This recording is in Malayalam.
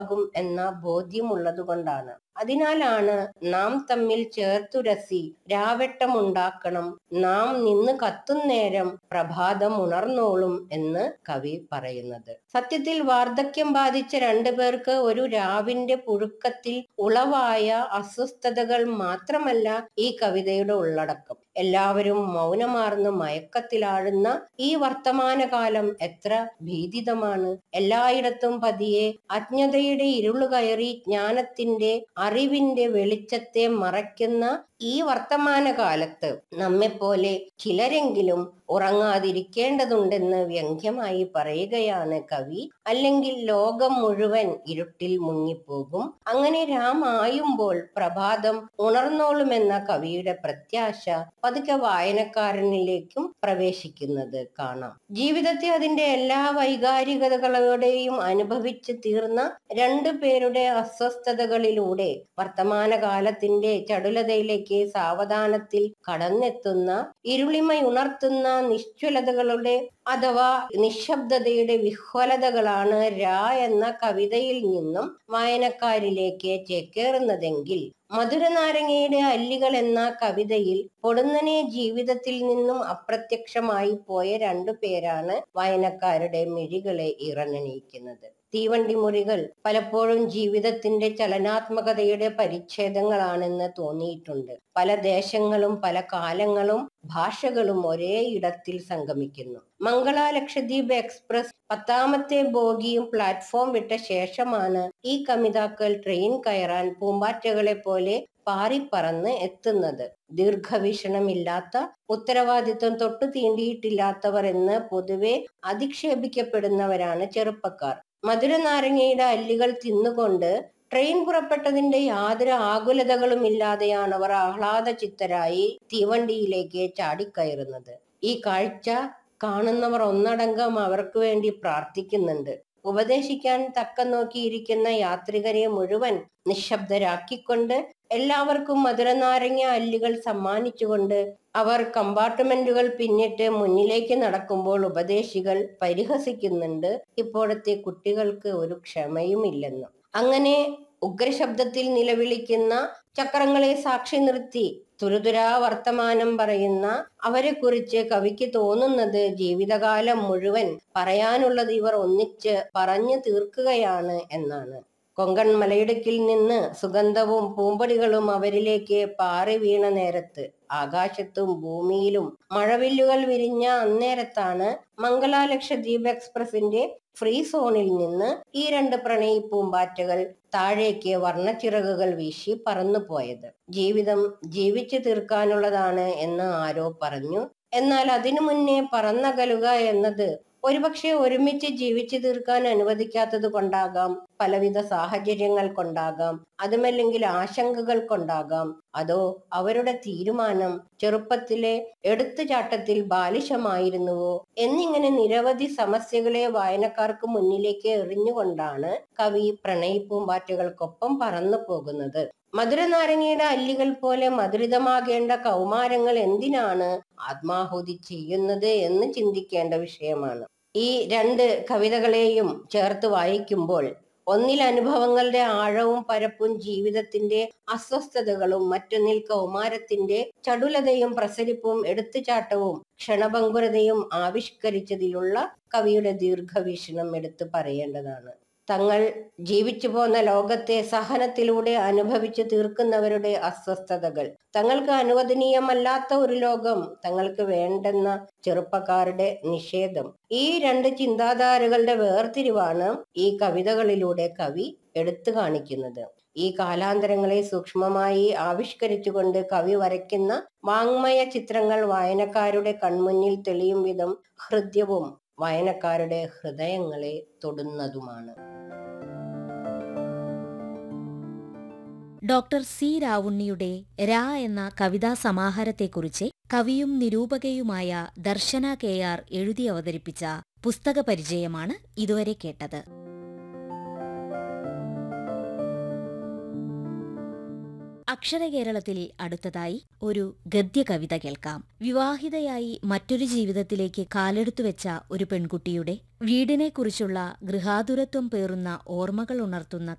ആകും എന്ന ബോധ്യമുള്ളതുകൊണ്ടാണ് അതിനാലാണ് നാം തമ്മിൽ ചേർത്തുരസി രാവെട്ടമുണ്ടാക്കണം നാം നിന്ന് കത്തുന്നേരം പ്രഭാതം ഉണർന്നോളും എന്ന് കവി പറയുന്നത് സത്യത്തിൽ വാർദ്ധക്യം ബാധിച്ച രണ്ടു പേർക്ക് ഒരു രാവിന്റെ പുഴുക്കത്തിൽ ഉളവായ അസ്വസ്ഥതകൾ മാത്രമല്ല ഈ കവിതയുടെ ഉള്ളടക്കം എല്ലാവരും മൗനമാർന്ന് മയക്കത്തിലാഴുന്ന ഈ വർത്തമാനകാലം എത്ര ഭീതിതമാണ് എല്ലായിടത്തും പതിയെ അജ്ഞതയുടെ ഇരുളു കയറി ജ്ഞാനത്തിന്റെ അറിവിന്റെ വെളിച്ചത്തെ മറയ്ക്കുന്ന ഈ വർത്തമാനകാലത്ത് നമ്മെപ്പോലെ ചിലരെങ്കിലും ഉറങ്ങാതിരിക്കേണ്ടതുണ്ടെന്ന് വ്യംഗ്യമായി പറയുകയാണ് കവി അല്ലെങ്കിൽ ലോകം മുഴുവൻ ഇരുട്ടിൽ മുങ്ങിപ്പോകും അങ്ങനെ രാം ആയുമ്പോൾ പ്രഭാതം ഉണർന്നോളുമെന്ന കവിയുടെ പ്രത്യാശ പതുക്കെ വായനക്കാരനിലേക്കും പ്രവേശിക്കുന്നത് കാണാം ജീവിതത്തെ അതിന്റെ എല്ലാ വൈകാരികതകളോടെയും അനുഭവിച്ച് തീർന്ന രണ്ടു പേരുടെ അസ്വസ്ഥതകളിലൂടെ വർത്തമാനകാലത്തിന്റെ ചടുലതയിലേക്ക് സാവധാനത്തിൽ കടന്നെത്തുന്ന ഇരുളിമയുണർത്തുന്ന നിശ്ചലതകളുടെ അഥവാ നിശബ്ദതയുടെ വിഹ്വലതകളാണ് രാ എന്ന കവിതയിൽ നിന്നും വായനക്കാരിലേക്ക് ചേക്കേറുന്നതെങ്കിൽ മധുരനാരങ്ങയുടെ അല്ലികൾ എന്ന കവിതയിൽ പൊടുന്നനെ ജീവിതത്തിൽ നിന്നും അപ്രത്യക്ഷമായി പോയ രണ്ടു പേരാണ് വായനക്കാരുടെ മിഴികളെ ഇറങ്ങണിയിക്കുന്നത് തീവണ്ടി മുറികൾ പലപ്പോഴും ജീവിതത്തിന്റെ ചലനാത്മകതയുടെ പരിച്ഛേദങ്ങളാണെന്ന് തോന്നിയിട്ടുണ്ട് പല ദേശങ്ങളും പല കാലങ്ങളും ഭാഷകളും ഒരേ ഇടത്തിൽ സംഗമിക്കുന്നു മംഗള ലക്ഷദ്വീപ് എക്സ്പ്രസ് പത്താമത്തെ ബോഗിയും പ്ലാറ്റ്ഫോം വിട്ട ശേഷമാണ് ഈ കമിതാക്കൾ ട്രെയിൻ കയറാൻ പൂമ്പാറ്റകളെ പോലെ പാറിപ്പറന്ന് എത്തുന്നത് ദീർഘവീക്ഷണമില്ലാത്ത ഉത്തരവാദിത്വം തൊട്ടു തീണ്ടിയിട്ടില്ലാത്തവർ എന്ന് പൊതുവെ അധിക്ഷേപിക്കപ്പെടുന്നവരാണ് ചെറുപ്പക്കാർ മധുരനാരങ്ങയുടെ അല്ലികൾ തിന്നുകൊണ്ട് ട്രെയിൻ പുറപ്പെട്ടതിന്റെ യാതൊരു ആകുലതകളും ഇല്ലാതെയാണ് അവർ ആഹ്ലാദ ചിത്തരായി തീവണ്ടിയിലേക്ക് ചാടിക്കയറുന്നത് ഈ കാഴ്ച കാണുന്നവർ ഒന്നടങ്കം അവർക്ക് വേണ്ടി പ്രാർത്ഥിക്കുന്നുണ്ട് ഉപദേശിക്കാൻ തക്കം നോക്കിയിരിക്കുന്ന യാത്രികരെ മുഴുവൻ നിശബ്ദരാക്കിക്കൊണ്ട് എല്ലാവർക്കും മധുരനാരങ്ങ അല്ലികൾ സമ്മാനിച്ചുകൊണ്ട് അവർ കമ്പാർട്ട്മെന്റുകൾ പിന്നിട്ട് മുന്നിലേക്ക് നടക്കുമ്പോൾ ഉപദേശികൾ പരിഹസിക്കുന്നുണ്ട് ഇപ്പോഴത്തെ കുട്ടികൾക്ക് ഒരു ക്ഷമയുമില്ലെന്ന് അങ്ങനെ ഉഗ്രശബ്ദത്തിൽ നിലവിളിക്കുന്ന ചക്രങ്ങളെ സാക്ഷി നിർത്തി തുരുതുരാ വർത്തമാനം പറയുന്ന അവരെ കുറിച്ച് കവിക്ക് തോന്നുന്നത് ജീവിതകാലം മുഴുവൻ പറയാനുള്ളത് ഇവർ ഒന്നിച്ച് പറഞ്ഞു തീർക്കുകയാണ് എന്നാണ് കൊങ്കൺ മലയിടുക്കിൽ നിന്ന് സുഗന്ധവും പൂമ്പൊടികളും അവരിലേക്ക് പാറി വീണ നേരത്ത് ആകാശത്തും ഭൂമിയിലും മഴവില്ലുകൾ വിരിഞ്ഞ അന്നേരത്താണ് മംഗള ലക്ഷദ്വീപ് എക്സ്പ്രസിന്റെ ഫ്രീ സോണിൽ നിന്ന് ഈ രണ്ട് പ്രണയി പൂമ്പാറ്റകൾ താഴേക്ക് വർണ്ണച്ചിറകുകൾ വീശി പറന്നുപോയത് ജീവിതം ജീവിച്ചു തീർക്കാനുള്ളതാണ് എന്ന് ആരോ പറഞ്ഞു എന്നാൽ അതിനു മുന്നേ പറന്നകലുക എന്നത് ഒരുപക്ഷെ ഒരുമിച്ച് ജീവിച്ചു തീർക്കാൻ അനുവദിക്കാത്തത് കൊണ്ടാകാം പലവിധ സാഹചര്യങ്ങൾ കൊണ്ടാകാം അതുമല്ലെങ്കിൽ ആശങ്കകൾ കൊണ്ടാകാം അതോ അവരുടെ തീരുമാനം ചെറുപ്പത്തിലെ എടുത്തുചാട്ടത്തിൽ ബാലിശമായിരുന്നുവോ എന്നിങ്ങനെ നിരവധി സമസ്യകളെ വായനക്കാർക്ക് മുന്നിലേക്ക് എറിഞ്ഞുകൊണ്ടാണ് കവി പ്രണയിപ്പൂമ്പാറ്റകൾക്കൊപ്പം പറന്നു പോകുന്നത് മധുരനാരങ്ങയുടെ അല്ലികൾ പോലെ മധുരിതമാകേണ്ട കൗമാരങ്ങൾ എന്തിനാണ് ആത്മാഹുതി ചെയ്യുന്നത് എന്ന് ചിന്തിക്കേണ്ട വിഷയമാണ് ഈ രണ്ട് കവിതകളെയും ചേർത്ത് വായിക്കുമ്പോൾ ഒന്നിൽ അനുഭവങ്ങളുടെ ആഴവും പരപ്പും ജീവിതത്തിന്റെ അസ്വസ്ഥതകളും മറ്റൊന്നിൽ കൗമാരത്തിന്റെ ചടുലതയും പ്രസരിപ്പും എടുത്തുചാട്ടവും ക്ഷണഭങ്കുരതയും ആവിഷ്കരിച്ചതിലുള്ള കവിയുടെ ദീർഘവീക്ഷണം എടുത്തു പറയേണ്ടതാണ് തങ്ങൾ ജീവിച്ചു പോന്ന ലോകത്തെ സഹനത്തിലൂടെ അനുഭവിച്ചു തീർക്കുന്നവരുടെ അസ്വസ്ഥതകൾ തങ്ങൾക്ക് അനുവദനീയമല്ലാത്ത ഒരു ലോകം തങ്ങൾക്ക് വേണ്ടെന്ന ചെറുപ്പക്കാരുടെ നിഷേധം ഈ രണ്ട് ചിന്താധാരകളുടെ വേർതിരിവാണ് ഈ കവിതകളിലൂടെ കവി എടുത്തു കാണിക്കുന്നത് ഈ കാലാന്തരങ്ങളെ സൂക്ഷ്മമായി ആവിഷ്കരിച്ചുകൊണ്ട് കവി വരയ്ക്കുന്ന വാങ്മയ ചിത്രങ്ങൾ വായനക്കാരുടെ കൺമുന്നിൽ തെളിയും വിധം ഹൃദ്യവും വായനക്കാരുടെ ഹൃദയങ്ങളെ തൊടുന്നതുമാണ് ഡോക്ടർ സി രാവുണ്ണിയുടെ രാ എന്ന കവിതാ സമാഹാരത്തെക്കുറിച്ച് കവിയും നിരൂപകയുമായ ദർശന കെ ആർ എഴുതി അവതരിപ്പിച്ച പുസ്തക പരിചയമാണ് ഇതുവരെ കേട്ടത് അക്ഷരകേരളത്തിൽ അടുത്തതായി ഒരു ഗദ്യകവിത കേൾക്കാം വിവാഹിതയായി മറ്റൊരു ജീവിതത്തിലേക്ക് കാലെടുത്തുവെച്ച ഒരു പെൺകുട്ടിയുടെ വീടിനെക്കുറിച്ചുള്ള ഗൃഹാതുരത്വം പേറുന്ന ഓർമ്മകൾ ഉണർത്തുന്ന